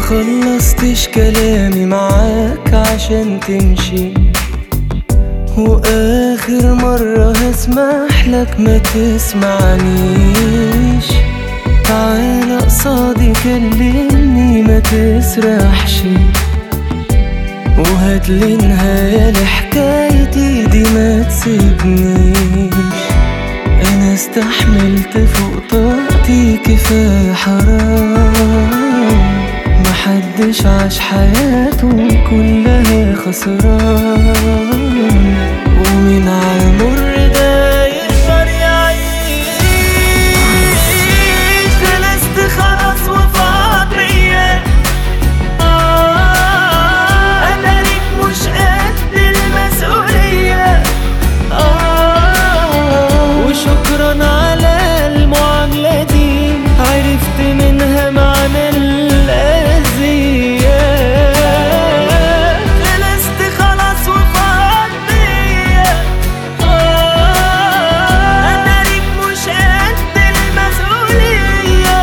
خلصتش كلامي معاك عشان تمشي واخر مرة هسمح لك ما تسمعنيش تعال قصادي كلمني ما تسرحش وهاتلي نهاية لحكايتي دي ما تسيبنيش انا استحملت فوق طاقتي كفاية حرام محدش عاش حياته كلها خسران ومين عالمر ده يقدر يعيش جلست خلاص وفاض بيا انا ليك مش قد المسؤولية وشكرا على المعاملة دي عرفت منها معنى الأذية جلست خلاص وفاض بيا أنا ليك مش قد المسؤولية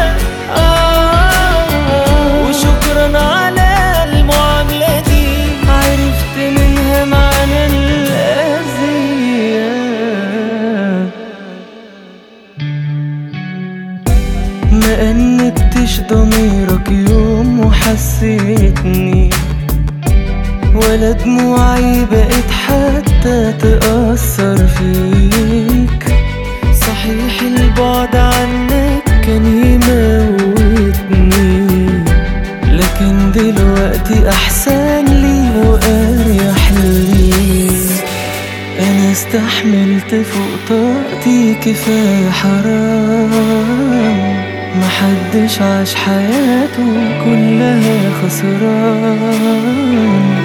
وشكرا على المعاملة دي عرفت منها معنى الأذية ما أنبتش ضميرك يوم وحسيتني ولا دموعي بقت حتى تأثر فيك صحيح البعد عنك كان يموتني لكن دلوقتي أحسن لي وأريح لي أنا استحملت فوق طاقتي كفاية حرام محدش عاش حياته كلها خسران